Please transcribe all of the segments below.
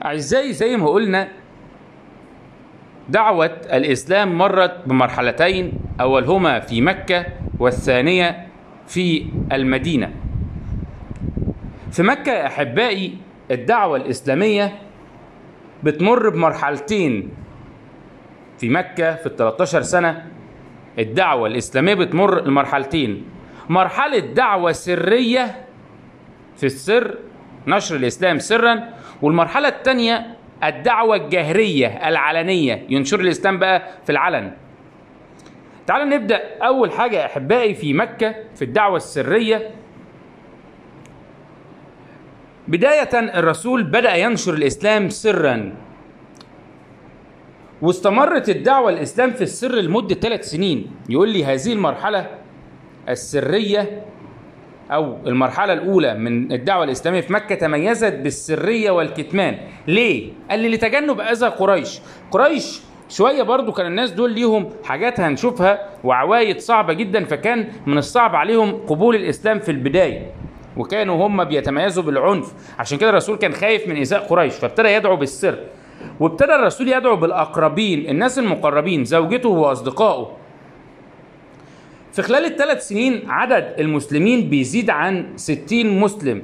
أعزائي زي ما قلنا دعوة الإسلام مرت بمرحلتين أولهما في مكة والثانية في المدينة في مكة يا أحبائي الدعوة الإسلامية بتمر بمرحلتين في مكة في ال 13 سنة الدعوة الإسلامية بتمر المرحلتين مرحلة دعوة سرية في السر نشر الإسلام سرا والمرحلة الثانية الدعوة الجهرية العلنية ينشر الإسلام بقى في العلن تعالوا نبدأ أول حاجة يا أحبائي في مكة في الدعوة السرية بداية الرسول بدأ ينشر الإسلام سرا واستمرت الدعوة الإسلام في السر لمدة ثلاث سنين يقول لي هذه المرحلة السرية أو المرحلة الأولى من الدعوة الإسلامية في مكة تميزت بالسرية والكتمان ليه؟ قال لي لتجنب أذى قريش قريش شوية برضو كان الناس دول ليهم حاجات هنشوفها وعوايد صعبة جدا فكان من الصعب عليهم قبول الإسلام في البداية وكانوا هم بيتميزوا بالعنف عشان كده الرسول كان خايف من إيذاء قريش فابتدى يدعو بالسر وابتدى الرسول يدعو بالأقربين الناس المقربين زوجته وأصدقائه في خلال الثلاث سنين عدد المسلمين بيزيد عن 60 مسلم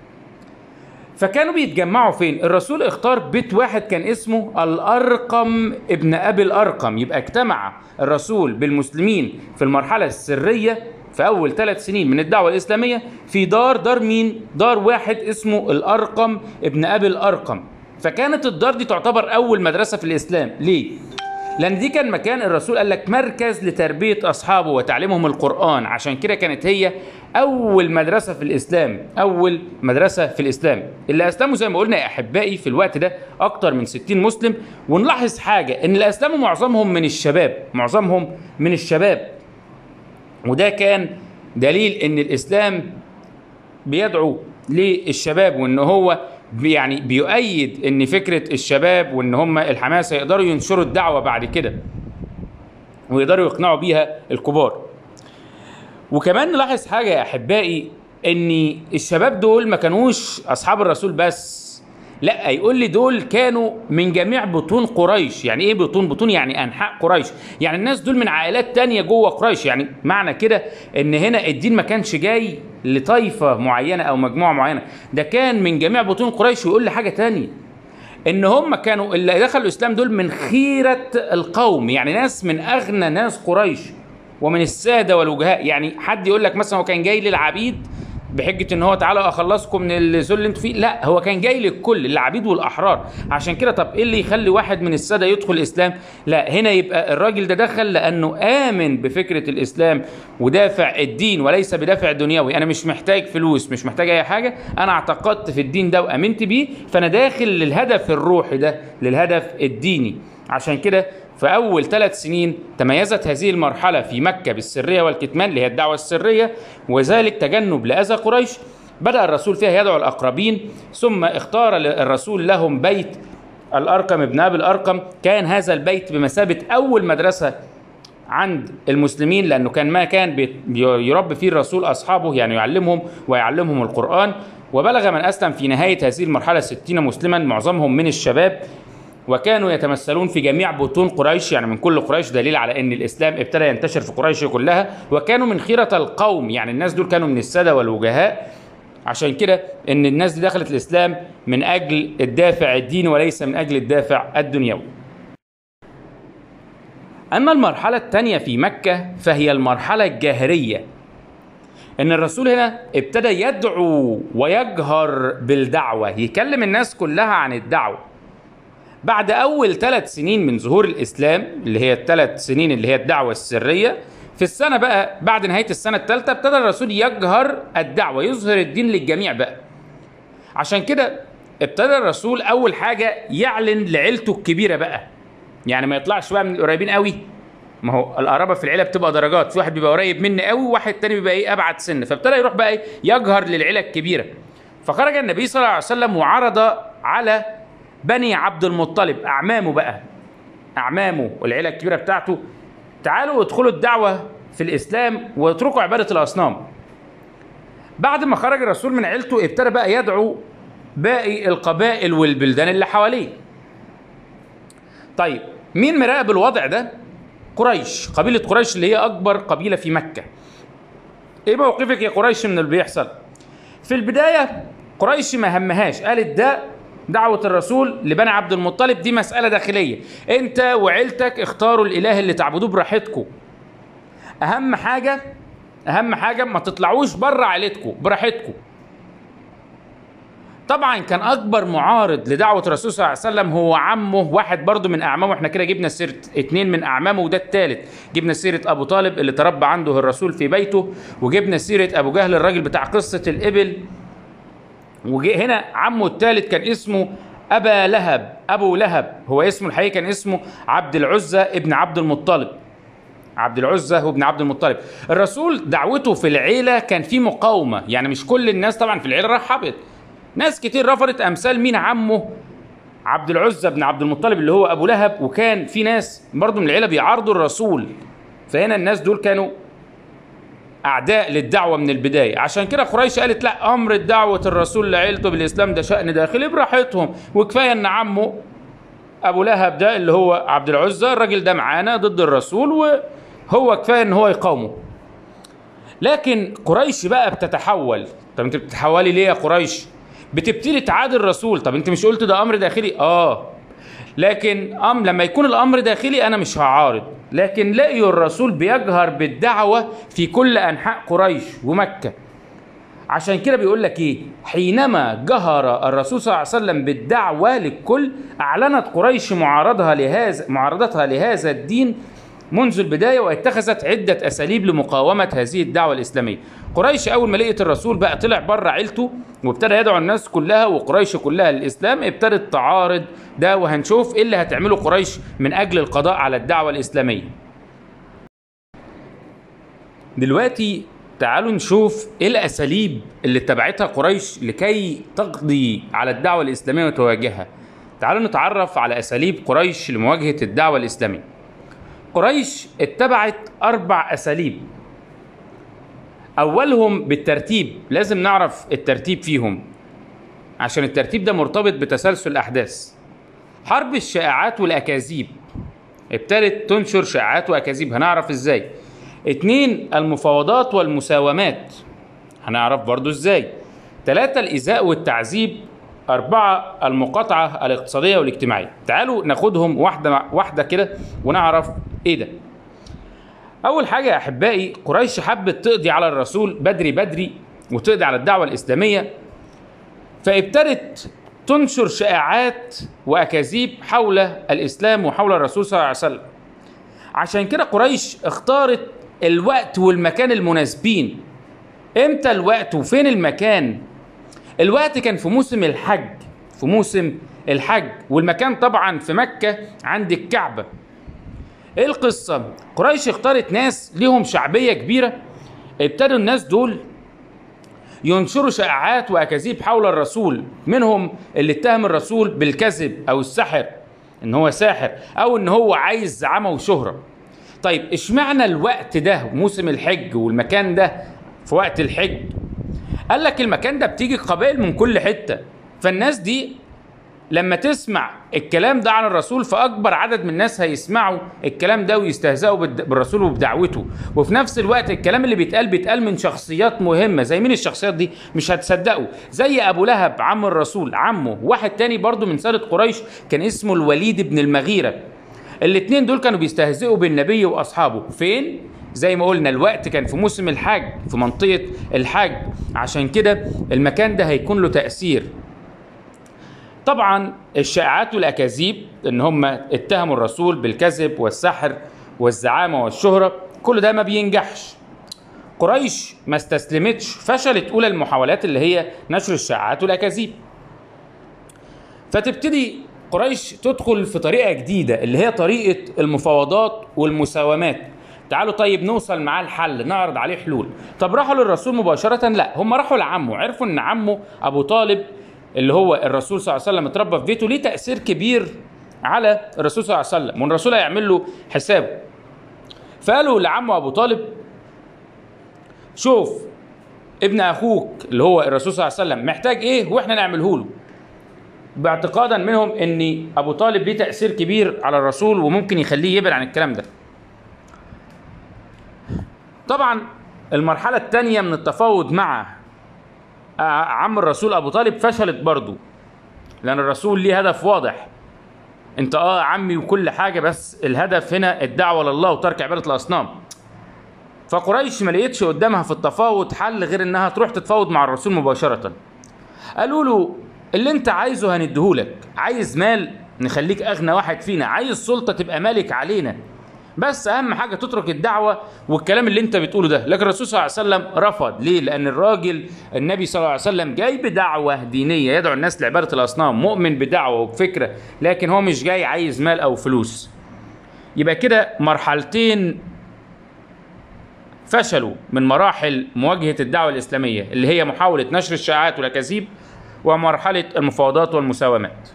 فكانوا بيتجمعوا فين الرسول اختار بيت واحد كان اسمه الأرقم ابن أبي الأرقم يبقى اجتمع الرسول بالمسلمين في المرحلة السرية في أول ثلاث سنين من الدعوة الإسلامية في دار دار مين؟ دار واحد اسمه الأرقم ابن أبي الأرقم فكانت الدار دي تعتبر أول مدرسة في الإسلام ليه؟ لأن دي كان مكان الرسول قال لك مركز لتربية أصحابه وتعليمهم القرآن عشان كده كانت هي أول مدرسة في الإسلام أول مدرسة في الإسلام اللي أسلموا زي ما قلنا يا أحبائي في الوقت ده أكتر من 60 مسلم ونلاحظ حاجة إن اللي أسلموا معظمهم من الشباب معظمهم من الشباب وده كان دليل إن الإسلام بيدعو للشباب وإن هو يعني بيؤيد ان فكره الشباب وان هم الحماسه يقدروا ينشروا الدعوه بعد كده ويقدروا يقنعوا بيها الكبار وكمان نلاحظ حاجه يا احبائي ان الشباب دول ما كانوش اصحاب الرسول بس لا يقول لي دول كانوا من جميع بطون قريش يعني ايه بطون بطون يعني انحاء قريش يعني الناس دول من عائلات تانية جوه قريش يعني معنى كده ان هنا الدين ما كانش جاي لطائفة معينة او مجموعة معينة ده كان من جميع بطون قريش ويقول لي حاجة تانية ان هم كانوا اللي دخلوا الاسلام دول من خيرة القوم يعني ناس من اغنى ناس قريش ومن السادة والوجهاء يعني حد يقول لك مثلا هو كان جاي للعبيد بحجه ان هو تعالى اخلصكم من الذل اللي انتوا فيه لا هو كان جاي للكل العبيد والاحرار عشان كده طب ايه اللي يخلي واحد من الساده يدخل الاسلام لا هنا يبقى الراجل ده دخل لانه امن بفكره الاسلام ودافع الدين وليس بدافع دنيوي انا مش محتاج فلوس مش محتاج اي حاجه انا اعتقدت في الدين ده وامنت بيه فانا داخل للهدف الروحي ده للهدف الديني عشان كده في أول ثلاث سنين تميزت هذه المرحلة في مكة بالسرية والكتمان اللي هي الدعوة السرية وذلك تجنب لأذى قريش بدأ الرسول فيها يدعو الأقربين ثم اختار الرسول لهم بيت الأرقم ابن أبي الأرقم كان هذا البيت بمثابة أول مدرسة عند المسلمين لأنه كان ما كان يربي فيه الرسول أصحابه يعني يعلمهم ويعلمهم القرآن وبلغ من أسلم في نهاية هذه المرحلة ستين مسلما معظمهم من الشباب وكانوا يتمثلون في جميع بطون قريش يعني من كل قريش دليل على ان الاسلام ابتدى ينتشر في قريش كلها وكانوا من خيره القوم يعني الناس دول كانوا من الساده والوجهاء عشان كده ان الناس دي دخلت الاسلام من اجل الدافع الديني وليس من اجل الدافع الدنيوي اما المرحله الثانيه في مكه فهي المرحله الجاهريه ان الرسول هنا ابتدى يدعو ويجهر بالدعوه يكلم الناس كلها عن الدعوه بعد أول ثلاث سنين من ظهور الإسلام اللي هي الثلاث سنين اللي هي الدعوة السرية في السنة بقى بعد نهاية السنة الثالثة ابتدى الرسول يجهر الدعوة يظهر الدين للجميع بقى عشان كده ابتدى الرسول أول حاجة يعلن لعيلته الكبيرة بقى يعني ما يطلعش بقى من القريبين قوي ما هو القرابه في العيله بتبقى درجات في واحد بيبقى قريب مني قوي وواحد تاني بيبقى ايه ابعد سن فابتدى يروح بقى ايه يجهر للعيله الكبيره فخرج النبي صلى الله عليه وسلم وعرض على بني عبد المطلب اعمامه بقى اعمامه والعيله الكبيره بتاعته تعالوا ادخلوا الدعوه في الاسلام واتركوا عباده الاصنام بعد ما خرج الرسول من عيلته ابتدى بقى يدعو باقي القبائل والبلدان اللي حواليه طيب مين مراقب الوضع ده قريش قبيله قريش اللي هي اكبر قبيله في مكه ايه موقفك يا قريش من اللي بيحصل في البدايه قريش ما همهاش قالت ده دعوة الرسول لبني عبد المطلب دي مسألة داخلية انت وعيلتك اختاروا الاله اللي تعبدوه براحتكم اهم حاجة اهم حاجة ما تطلعوش بره عيلتكم براحتكم طبعا كان اكبر معارض لدعوه الرسول صلى الله عليه وسلم هو عمه واحد برضه من اعمامه احنا كده جبنا سيره اتنين من اعمامه وده التالت جبنا سيره ابو طالب اللي تربى عنده الرسول في بيته وجبنا سيره ابو جهل الراجل بتاع قصه الابل وجي هنا عمه التالت كان اسمه ابا لهب ابو لهب هو اسمه الحقيقي كان اسمه عبد العزى ابن عبد المطلب عبد العزة وابن عبد المطلب الرسول دعوته في العيلة كان في مقاومة يعني مش كل الناس طبعا في العيلة رحبت ناس كتير رفضت امثال مين عمه عبد العزة بن عبد المطلب اللي هو ابو لهب وكان في ناس برضه من العيله بيعارضوا الرسول فهنا الناس دول كانوا اعداء للدعوه من البدايه عشان كده قريش قالت لا امر دعوه الرسول لعيلته بالاسلام ده شان داخلي براحتهم وكفايه ان عمه ابو لهب ده اللي هو عبد العزة الراجل ده معانا ضد الرسول وهو كفايه ان هو يقاومه لكن قريش بقى بتتحول طب انت بتتحولي ليه يا قريش بتبتدي تعادي الرسول طب انت مش قلت ده امر داخلي اه لكن أم لما يكون الامر داخلي انا مش هعارض لكن لقيوا الرسول بيجهر بالدعوه في كل انحاء قريش ومكه عشان كده بيقول لك ايه حينما جهر الرسول صلى الله عليه وسلم بالدعوه للكل اعلنت قريش معارضها لهذا معارضتها لهذا الدين منذ البدايه واتخذت عده اساليب لمقاومه هذه الدعوه الاسلاميه. قريش اول ما لقيت الرسول بقى طلع بره عيلته وابتدى يدعو الناس كلها وقريش كلها للاسلام ابتدت تعارض ده وهنشوف ايه اللي هتعمله قريش من اجل القضاء على الدعوه الاسلاميه. دلوقتي تعالوا نشوف ايه الاساليب اللي اتبعتها قريش لكي تقضي على الدعوه الاسلاميه وتواجهها. تعالوا نتعرف على اساليب قريش لمواجهه الدعوه الاسلاميه. قريش اتبعت أربع أساليب أولهم بالترتيب لازم نعرف الترتيب فيهم عشان الترتيب ده مرتبط بتسلسل الأحداث حرب الشائعات والأكاذيب ابتدت تنشر شائعات وأكاذيب هنعرف إزاي اتنين المفاوضات والمساومات هنعرف برضو إزاي ثلاثة الإيذاء والتعذيب أربعة المقاطعة الاقتصادية والاجتماعية تعالوا ناخدهم واحدة واحدة كده ونعرف إيه ده أول حاجة يا أحبائي قريش حبت تقضي على الرسول بدري بدري وتقضي على الدعوة الإسلامية فابتدت تنشر شائعات وأكاذيب حول الإسلام وحول الرسول صلى الله عليه وسلم عشان كده قريش اختارت الوقت والمكان المناسبين امتى الوقت وفين المكان الوقت كان في موسم الحج في موسم الحج والمكان طبعا في مكة عند الكعبة ايه القصة قريش اختارت ناس ليهم شعبية كبيرة ابتدوا الناس دول ينشروا شائعات واكاذيب حول الرسول منهم اللي اتهم الرسول بالكذب او السحر ان هو ساحر او ان هو عايز زعامه وشهره طيب اشمعنى الوقت ده موسم الحج والمكان ده في وقت الحج قال لك المكان ده بتيجي قبائل من كل حته فالناس دي لما تسمع الكلام ده عن الرسول فاكبر عدد من الناس هيسمعوا الكلام ده ويستهزئوا بالد- بالرسول وبدعوته وفي نفس الوقت الكلام اللي بيتقال بيتقال من شخصيات مهمه زي مين الشخصيات دي مش هتصدقوا زي ابو لهب عم الرسول عمه واحد تاني برضو من ساده قريش كان اسمه الوليد بن المغيره الاتنين دول كانوا بيستهزئوا بالنبي واصحابه فين زي ما قلنا الوقت كان في موسم الحج في منطقه الحج عشان كده المكان ده هيكون له تاثير طبعا الشائعات والاكاذيب ان هم اتهموا الرسول بالكذب والسحر والزعامه والشهره كل ده ما بينجحش قريش ما استسلمتش فشلت اولى المحاولات اللي هي نشر الشائعات والاكاذيب فتبتدي قريش تدخل في طريقه جديده اللي هي طريقه المفاوضات والمساومات تعالوا طيب نوصل معاه الحل نعرض عليه حلول طب راحوا للرسول مباشره لا هم راحوا لعمه عرفوا ان عمه ابو طالب اللي هو الرسول صلى الله عليه وسلم اتربى في بيته ليه تاثير كبير على الرسول صلى الله عليه وسلم والرسول هيعمل له حسابه فقالوا لعمه ابو طالب شوف ابن اخوك اللي هو الرسول صلى الله عليه وسلم محتاج ايه واحنا نعمله له باعتقادا منهم ان ابو طالب ليه تاثير كبير على الرسول وممكن يخليه يبعد عن الكلام ده طبعا المرحله الثانيه من التفاوض مع آه، عم الرسول ابو طالب فشلت برضه لان الرسول ليه هدف واضح انت اه عمي وكل حاجه بس الهدف هنا الدعوه لله وترك عباده الاصنام فقريش ما لقيتش قدامها في التفاوض حل غير انها تروح تتفاوض مع الرسول مباشره قالوا له اللي انت عايزه هنديهولك عايز مال نخليك اغنى واحد فينا عايز سلطه تبقى مالك علينا بس اهم حاجه تترك الدعوه والكلام اللي انت بتقوله ده لكن الرسول صلى الله عليه وسلم رفض ليه لان الراجل النبي صلى الله عليه وسلم جاي بدعوه دينيه يدعو الناس لعباده الاصنام مؤمن بدعوه وبفكره لكن هو مش جاي عايز مال او فلوس يبقى كده مرحلتين فشلوا من مراحل مواجهه الدعوه الاسلاميه اللي هي محاوله نشر الشائعات والاكاذيب ومرحله المفاوضات والمساومات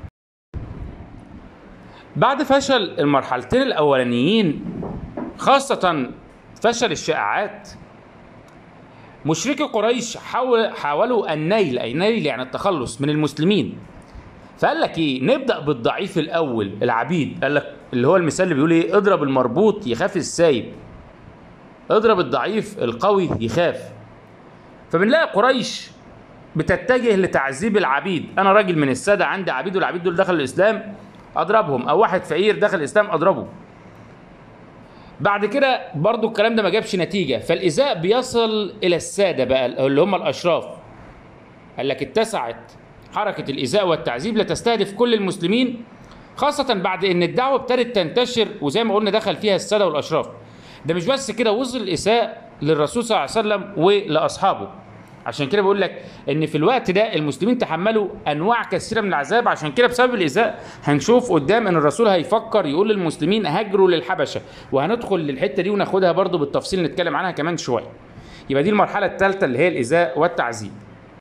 بعد فشل المرحلتين الاولانيين خاصه فشل الشائعات مشركي قريش حاول حاولوا النيل اي نيل يعني التخلص من المسلمين فقال لك ايه نبدا بالضعيف الاول العبيد قال لك اللي هو المثال اللي بيقول ايه اضرب المربوط يخاف السايب اضرب الضعيف القوي يخاف فبنلاقي قريش بتتجه لتعذيب العبيد انا راجل من الساده عندي عبيد والعبيد دول دخلوا الاسلام اضربهم او واحد فقير دخل الاسلام اضربه بعد كده برضو الكلام ده ما جابش نتيجه فالايذاء بيصل الى الساده بقى اللي هم الاشراف قال لك اتسعت حركه الايذاء والتعذيب لتستهدف كل المسلمين خاصه بعد ان الدعوه ابتدت تنتشر وزي ما قلنا دخل فيها الساده والاشراف ده مش بس كده وصل الاساءه للرسول صلى الله عليه وسلم ولاصحابه عشان كده بقول لك ان في الوقت ده المسلمين تحملوا انواع كثيره من العذاب عشان كده بسبب الايذاء هنشوف قدام ان الرسول هيفكر يقول للمسلمين هاجروا للحبشه وهندخل للحته دي وناخدها برضو بالتفصيل نتكلم عنها كمان شويه يبقى دي المرحله الثالثه اللي هي الايذاء والتعذيب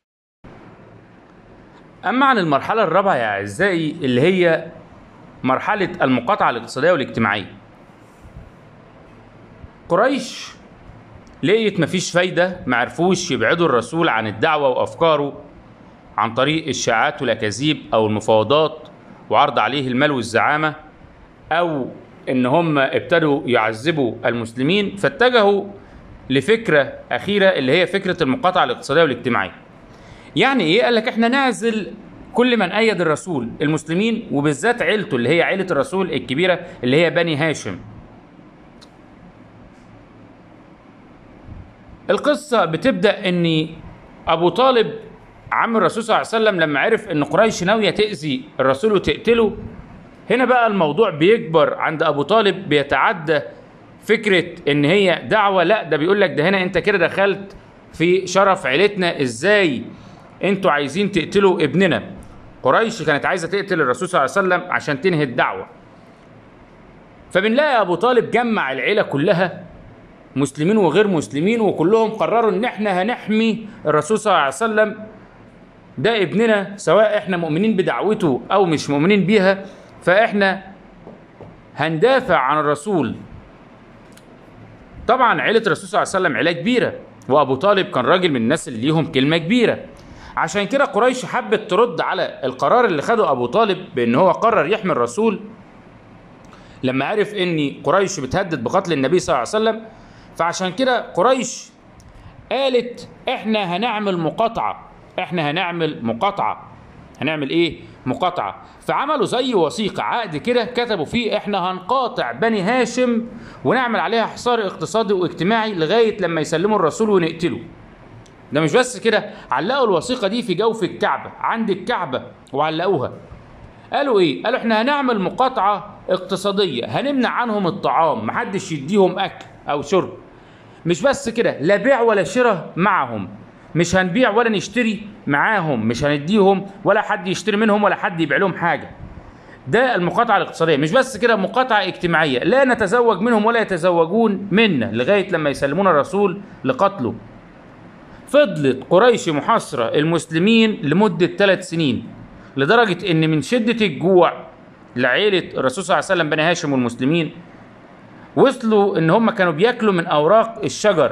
اما عن المرحله الرابعه يا اعزائي اللي هي مرحله المقاطعه الاقتصاديه والاجتماعيه قريش لقيت مفيش فايدة معرفوش يبعدوا الرسول عن الدعوة وأفكاره عن طريق الشائعات والأكاذيب أو المفاوضات وعرض عليه المال والزعامة أو إن هم ابتدوا يعذبوا المسلمين فاتجهوا لفكرة أخيرة اللي هي فكرة المقاطعة الاقتصادية والاجتماعية يعني إيه؟ قال لك إحنا نعزل كل من أيد الرسول المسلمين وبالذات عيلته اللي هي عيلة الرسول الكبيرة اللي هي بني هاشم القصة بتبدأ إن أبو طالب عم الرسول صلى الله عليه وسلم لما عرف إن قريش ناوية تأذي الرسول وتقتله هنا بقى الموضوع بيكبر عند أبو طالب بيتعدى فكرة إن هي دعوة لا ده بيقول لك ده هنا أنت كده دخلت في شرف عيلتنا إزاي أنتوا عايزين تقتلوا ابننا قريش كانت عايزة تقتل الرسول صلى الله عليه وسلم عشان تنهي الدعوة فبنلاقي أبو طالب جمع العيلة كلها مسلمين وغير مسلمين وكلهم قرروا ان احنا هنحمي الرسول صلى الله عليه وسلم ده ابننا سواء احنا مؤمنين بدعوته او مش مؤمنين بيها فاحنا هندافع عن الرسول طبعا عيلة الرسول صلى الله عليه وسلم عيلة كبيرة وابو طالب كان راجل من الناس اللي ليهم كلمة كبيرة عشان كده قريش حبت ترد على القرار اللي خده ابو طالب بان هو قرر يحمي الرسول لما عرف ان قريش بتهدد بقتل النبي صلى الله عليه وسلم فعشان كده قريش قالت احنا هنعمل مقاطعة احنا هنعمل مقاطعة هنعمل ايه مقاطعة فعملوا زي وثيقة عقد كده كتبوا فيه احنا هنقاطع بني هاشم ونعمل عليها حصار اقتصادي واجتماعي لغاية لما يسلموا الرسول ونقتله ده مش بس كده علقوا الوثيقة دي في جوف الكعبة عند الكعبة وعلقوها قالوا ايه قالوا احنا هنعمل مقاطعة اقتصادية هنمنع عنهم الطعام محدش يديهم اكل او شرب مش بس كده لا بيع ولا شراء معهم مش هنبيع ولا نشتري معاهم مش هنديهم ولا حد يشتري منهم ولا حد يبيع لهم حاجة ده المقاطعة الاقتصادية مش بس كده مقاطعة اجتماعية لا نتزوج منهم ولا يتزوجون منا لغاية لما يسلمون الرسول لقتله فضلت قريش محاصرة المسلمين لمدة ثلاث سنين لدرجة ان من شدة الجوع لعيلة الرسول صلى الله عليه وسلم بني هاشم والمسلمين وصلوا ان هم كانوا بياكلوا من اوراق الشجر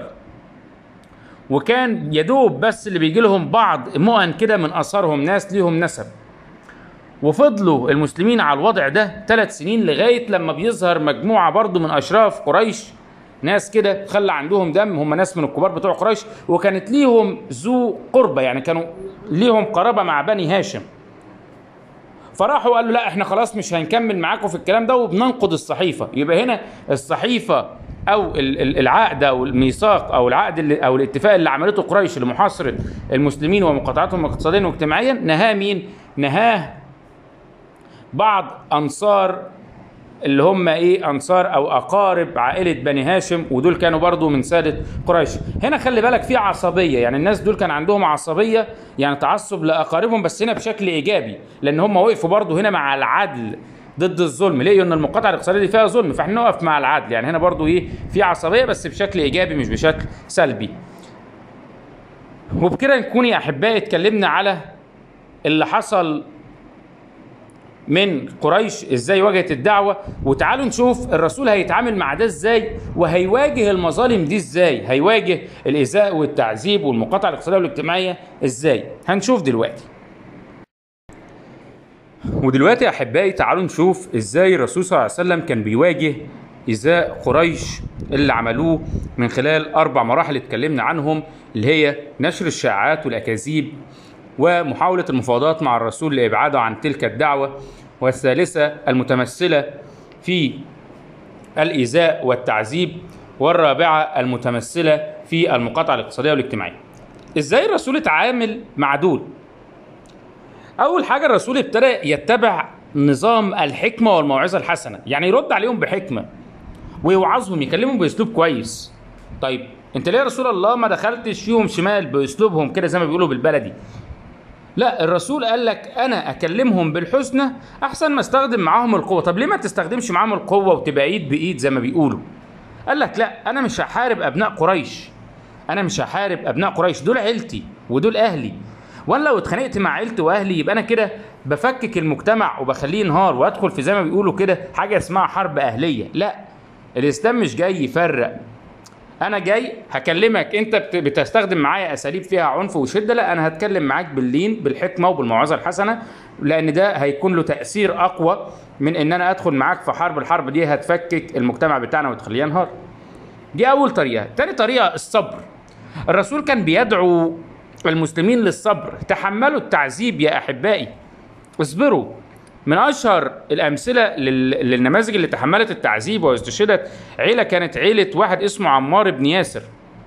وكان يدوب بس اللي بيجي لهم بعض مؤن كده من اثارهم ناس ليهم نسب وفضلوا المسلمين على الوضع ده ثلاث سنين لغايه لما بيظهر مجموعه برضو من اشراف قريش ناس كده خلى عندهم دم هم ناس من الكبار بتوع قريش وكانت ليهم ذو قربه يعني كانوا ليهم قرابه مع بني هاشم فراحوا قالوا لا احنا خلاص مش هنكمل معاكم في الكلام ده وبننقض الصحيفه يبقى هنا الصحيفه او ال- ال- العقد او الميثاق او العقد اللي او الاتفاق اللي عملته قريش لمحاصره المسلمين ومقاطعتهم اقتصاديا واجتماعيا نهاه مين؟ نهاه بعض انصار اللي هم ايه انصار او اقارب عائله بني هاشم ودول كانوا برضو من ساده قريش هنا خلي بالك في عصبيه يعني الناس دول كان عندهم عصبيه يعني تعصب لاقاربهم بس هنا بشكل ايجابي لان هم وقفوا برضو هنا مع العدل ضد الظلم ليه ان المقاطعه الاقتصاديه دي فيها ظلم فاحنا نقف مع العدل يعني هنا برضو ايه في عصبيه بس بشكل ايجابي مش بشكل سلبي وبكده نكون يا احبائي اتكلمنا على اللي حصل من قريش ازاي واجهت الدعوه وتعالوا نشوف الرسول هيتعامل مع ده ازاي وهيواجه المظالم دي ازاي هيواجه الايذاء والتعذيب والمقاطعه الاقتصاديه والاجتماعيه ازاي هنشوف دلوقتي ودلوقتي يا احبائي تعالوا نشوف ازاي الرسول صلى الله عليه وسلم كان بيواجه ايذاء قريش اللي عملوه من خلال اربع مراحل اتكلمنا عنهم اللي هي نشر الشائعات والاكاذيب ومحاولة المفاوضات مع الرسول لإبعاده عن تلك الدعوة والثالثة المتمثلة في الإيذاء والتعذيب والرابعة المتمثلة في المقاطعة الاقتصادية والاجتماعية إزاي الرسول اتعامل مع دول أول حاجة الرسول ابتدى يتبع نظام الحكمة والموعظة الحسنة يعني يرد عليهم بحكمة ويوعظهم يكلمهم بأسلوب كويس طيب انت ليه يا رسول الله ما دخلتش فيهم شمال باسلوبهم كده زي ما بيقولوا بالبلدي لا الرسول قال لك انا اكلمهم بالحسنى احسن ما استخدم معاهم القوه طب ليه ما تستخدمش معاهم القوه وتبقى ايد بايد زي ما بيقولوا قال لك لا انا مش هحارب ابناء قريش انا مش هحارب ابناء قريش دول عيلتي ودول اهلي وانا لو اتخانقت مع عيلتي واهلي يبقى انا كده بفكك المجتمع وبخليه ينهار وادخل في زي ما بيقولوا كده حاجه اسمها حرب اهليه لا الاسلام مش جاي يفرق انا جاي هكلمك انت بت- بتستخدم معايا اساليب فيها عنف وشده لا انا هتكلم معاك باللين بالحكمه وبالموعظه الحسنه لان ده هيكون له تاثير اقوى من ان انا ادخل معاك في حرب الحرب دي هتفكك المجتمع بتاعنا وتخليه ينهار دي اول طريقه تاني طريقه الصبر الرسول كان بيدعو المسلمين للصبر تحملوا التعذيب يا احبائي اصبروا من اشهر الامثله لل- للنماذج اللي تحملت التعذيب واستشهدت عيله كانت عيله واحد اسمه عمار بن ياسر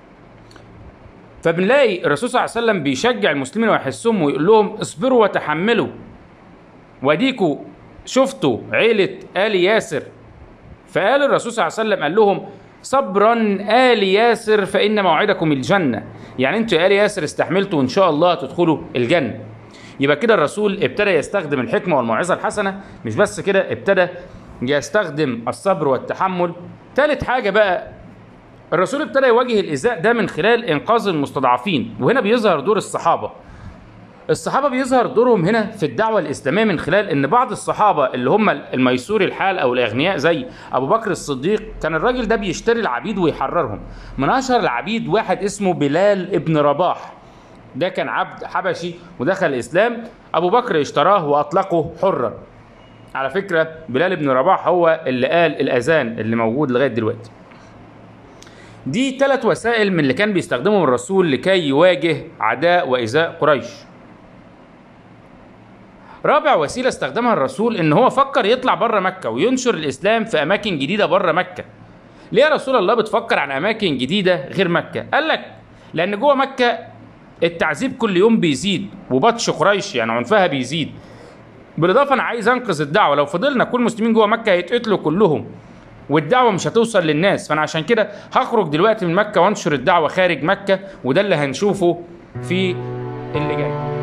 فبنلاقي الرسول صلى الله عليه وسلم بيشجع المسلمين ويحسهم ويقول لهم اصبروا وتحملوا وديكوا شفتوا عيله ال ياسر فقال الرسول صلى الله عليه وسلم قال لهم صبرا آل ياسر فإن موعدكم الجنة يعني انتوا يا آل ياسر استحملتوا وإن شاء الله تدخلوا الجنة يبقى كده الرسول ابتدى يستخدم الحكمة والموعظة الحسنة مش بس كده ابتدى يستخدم الصبر والتحمل ثالث حاجة بقى الرسول ابتدى يواجه الإيذاء ده من خلال إنقاذ المستضعفين وهنا بيظهر دور الصحابة الصحابة بيظهر دورهم هنا في الدعوة الإسلامية من خلال إن بعض الصحابة اللي هم الميسور الحال أو الأغنياء زي أبو بكر الصديق كان الراجل ده بيشتري العبيد ويحررهم من أشهر العبيد واحد اسمه بلال ابن رباح ده كان عبد حبشي ودخل الإسلام أبو بكر اشتراه وأطلقه حرا على فكرة بلال ابن رباح هو اللي قال الأذان اللي موجود لغاية دلوقتي دي ثلاث وسائل من اللي كان بيستخدمهم الرسول لكي يواجه عداء وإيذاء قريش رابع وسيلة استخدمها الرسول إن هو فكر يطلع بره مكة وينشر الإسلام في أماكن جديدة بره مكة. ليه يا رسول الله بتفكر عن أماكن جديدة غير مكة؟ قال لك لأن جوه مكة التعذيب كل يوم بيزيد وبطش قريش يعني عنفها بيزيد. بالإضافة أنا عايز أنقذ الدعوة لو فضلنا كل المسلمين جوه مكة هيتقتلوا كلهم. والدعوة مش هتوصل للناس فأنا عشان كده هخرج دلوقتي من مكة وانشر الدعوة خارج مكة وده اللي هنشوفه في اللي جاي.